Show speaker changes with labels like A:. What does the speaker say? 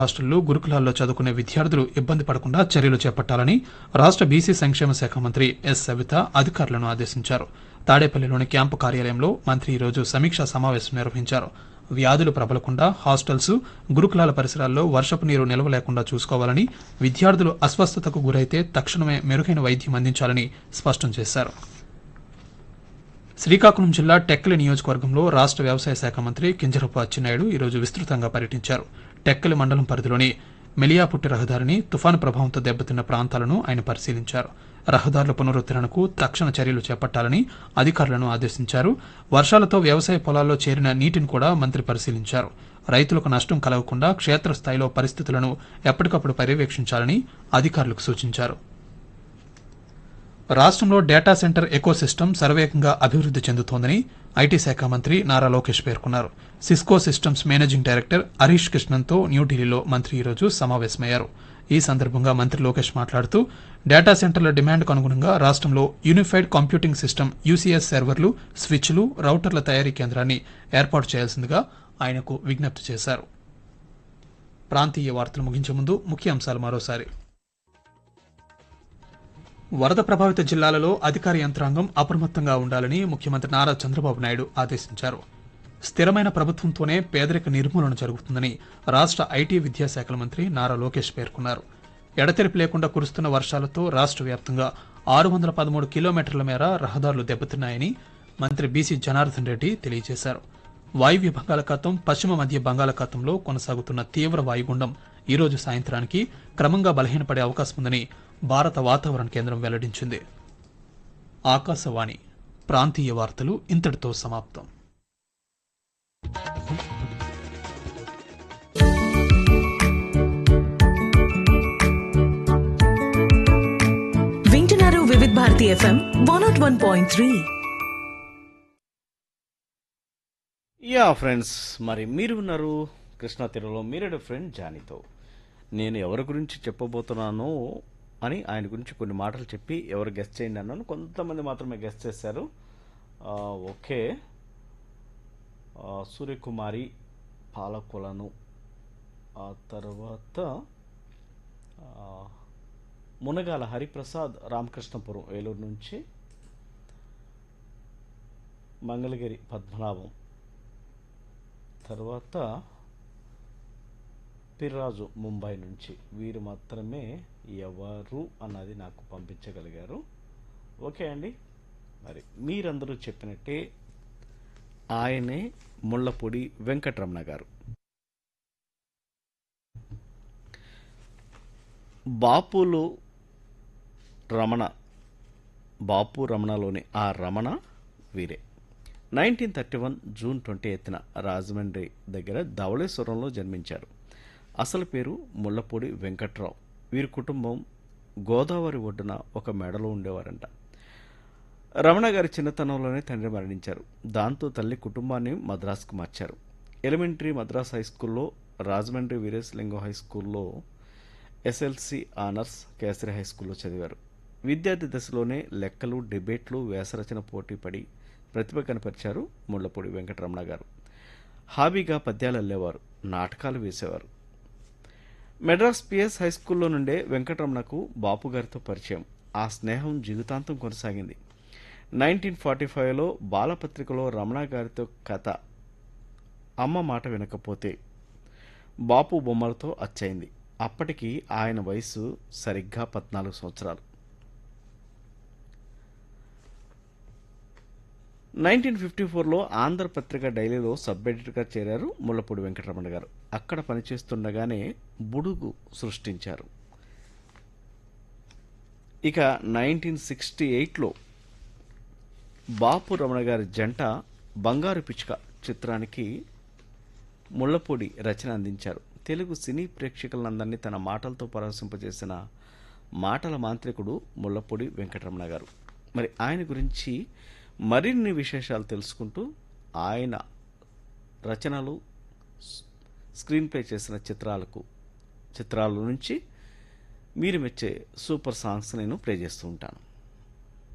A: హాస్టళ్లు గురుకులాల్లో చదువుకునే విద్యార్థులు ఇబ్బంది పడకుండా చర్యలు చేపట్టాలని రాష్ట్ర బీసీ సంక్షేమ శాఖ మంత్రి ఎస్ సవిత అధికారులను ఆదేశించారు తాడేపల్లిలోని క్యాంపు కార్యాలయంలో మంత్రి ఈరోజు సమీక్షా సమావేశం నిర్వహించారు వ్యాధులు ప్రబలకుండా హాస్టల్స్ గురుకులాల పరిసరాల్లో వర్షపు నీరు నిల్వ లేకుండా చూసుకోవాలని విద్యార్థులు అస్వస్థతకు గురైతే తక్షణమే మెరుగైన వైద్యం అందించాలని స్పష్టం చేశారు శ్రీకాకుళం జిల్లా టెక్కలి నియోజకవర్గంలో రాష్ట్ర వ్యవసాయ శాఖ మంత్రి కింజరపు అచ్చెన్నాయుడు ఈరోజు విస్తృతంగా పర్యటించారు టెక్కలి మండలం పరిధిలోని మెలియాపుట్టి రహదారిని తుఫాను ప్రభావంతో దెబ్బతిన్న ప్రాంతాలను ఆయన పరిశీలించారు రహదారుల పునరుద్దరణకు తక్షణ చర్యలు చేపట్టాలని అధికారులను ఆదేశించారు వర్షాలతో వ్యవసాయ పొలాల్లో చేరిన నీటిని కూడా మంత్రి పరిశీలించారు రైతులకు నష్టం కలగకుండా క్షేత్రస్థాయిలో పరిస్థితులను ఎప్పటికప్పుడు పర్యవేక్షించాలని అధికారులకు సూచించారు రాష్ట్రంలో డేటా సెంటర్ ఎకోసిస్టమ్ శరవేగంగా అభివృద్ది చెందుతోందని ఐటీ శాఖ మంత్రి నారా లోకేష్ పేర్కొన్నారు Cisco systems managing director Harish కృష్ణన్తో న్యూఢిల్లీలో మంత్రి ఈరోజు సమావేశమయ్యారు ఈ సందర్భంగా మంత్రి లోకేష్ మాట్లాడుతూ డేటా సెంటర్ల డిమాండ్కు అనుగుణంగా రాష్ట్రంలో యూనిఫైడ్ కంప్యూటింగ్ సిస్టమ్ యూసీఎస్ సర్వర్లు స్విచ్లు రౌటర్ల తయారీ కేంద్రాన్ని ఏర్పాటు చేయాల్సిందిగా ఆయనకు విజ్ఞప్తి చేశారు ప్రాంతీయ వార్తలు ముగించే ముందు ముఖ్య అంశాలు మరోసారి వరద ప్రభావిత జిల్లాలలో అధికార యంత్రాంగం అప్రమత్తంగా ఉండాలని ముఖ్యమంత్రి నారా చంద్రబాబు నాయుడు ఆదేశించారు స్థిరమైన ప్రభుత్వంతోనే పేదరిక నిర్మూలన జరుగుతుందని రాష్ట్ర ఐటీ విద్యాశాఖల మంత్రి నారా లోకేష్ పేర్కొన్నారు ఎడతెరిపి లేకుండా కురుస్తున్న వర్షాలతో రాష్ట్ర వ్యాప్తంగా ఆరు వందల పదమూడు కిలోమీటర్ల మేర రహదారులు దెబ్బతిన్నాయని మంత్రి బీసీ జనార్దన్ రెడ్డి తెలియజేశారు వాయువ్య బంగాళాఖాతం పశ్చిమ మధ్య బంగాళాఖాతంలో కొనసాగుతున్న తీవ్ర వాయుగుండం ఈ రోజు సాయంత్రానికి క్రమంగా బలహీనపడే అవకాశం ఉందని భారత వాతావరణ కేంద్రం వెల్లడించింది ఆకాశవాణి ప్రాంతీయ వార్తలు ఇంతటితో సమాప్తం
B: వింటున్నారు Vividh Bharati FM one nought one point three
C: yeah friends మరి మీరు ఉన్నారు కృష్ణా తీరంలో మీరేడు ఫ్రెండ్ జానీతో నేను ఎవరి గురించి చెప్పబోతున్నానో అని ఆయన గురించి కొన్ని మాటలు చెప్పి ఎవరు గెస్ట్ చేయండి అన్నాను కొంతమంది మాత్రమే గెస్ట్ చేశారు ఆ, ఓకే ఆ, సూర్యకుమారి పాలకొలను ఆ తర్వాత ఆ, మునగాల హరిప్రసాద్ రామకృష్ణపురం ఏలూరు నుంచి మంగళగిరి పద్మనాభం తర్వాత పిర్రాజు ముంబై నుంచి వీరు మాత్రమే ఎవరు అన్నది నాకు పంపించగలిగారు ఓకే అండి మరి మీరందరూ చెప్పినట్టే ఆయనే ముళ్ళపూడి వెంకటరమణ గారు బాపులు రమణ బాపు రమణలోని ఆ రమణ వీరే nineteen thirty one June twenty ఎయిత్న రాజమండ్రి దగ్గర ధవళేశ్వరంలో జన్మించారు అసలు పేరు ముళ్ళపూడి వెంకట్రావు వీరి కుటుంబం గోదావరి ఒడ్డున ఒక మెడలో ఉండేవారంట రమణ గారి చిన్నతనంలోనే తండ్రి మరణించారు దాంతో తల్లి కుటుంబాన్ని మద్రాసుకు మార్చారు ఎలిమెంటరీ మద్రాస్ హై స్కూల్లో రాజమండ్రి వీరేశలింగం హై స్కూల్లో ఎస్ఎల్సి ఆనర్స్ కేసరి హై స్కూల్లో చదివారు విద్యార్థి దశలోనే లెక్కలు డిబేట్లు వ్యాసరచన పోటీ పడి ప్రతిభ కనపరిచారు ముళ్ళపూడి వెంకటరమణ గారు హాబీగా పద్యాలు అల్లేవారు నాటకాలు వేసేవారు మెడ్రాస్ పిఎస్ హై స్కూల్లో నుండే వెంకటరమణకు బాపు గారితో పరిచయం ఆ స్నేహం జీవితాంతం కొనసాగింది నైన్టీన్ ఫార్టీ ఫైవ్లో బాలపత్రికలో రమణ గారితో కథ అమ్మ మాట వినకపోతే బాపు బొమ్మలతో అచ్చయింది అప్పటికి ఆయన వయసు సరిగ్గా పద్నాలుగు సంవత్సరాలు నైన్టీన్ ఫిఫ్టీ ఫోర్లో ఆంధ్రపత్రిక డైలీలో సబ్ ఎడిటర్గా చేరారు ముళ్ళపూడి వెంకటరమణ గారు అక్కడ పనిచేస్తుండగానే బుడుగు సృష్టించారు ఇక నైన్టీన్ సిక్స్టీ ఎయిట్లో బాపు రమణ గారి జంట బంగారు పిచ్చుక చిత్రానికి ముళ్ళపూడి రచన అందించారు తెలుగు సినీ ప్రేక్షకులందరినీ తన మాటలతో పరవశింపజేసిన మాటల మాంత్రికుడు ముళ్ళపూడి వెంకటరమణ గారు మరి ఆయన గురించి మరిన్ని విశేషాలు తెలుసుకుంటూ ఆయన రచనలు స్- స్క్రీన్ ప్లే చేసిన చిత్రాలకు చిత్రాల నుంచి మీరు మెచ్చే సూపర్ సాంగ్స్ నేను ప్లే చేస్తూ ఉంటాను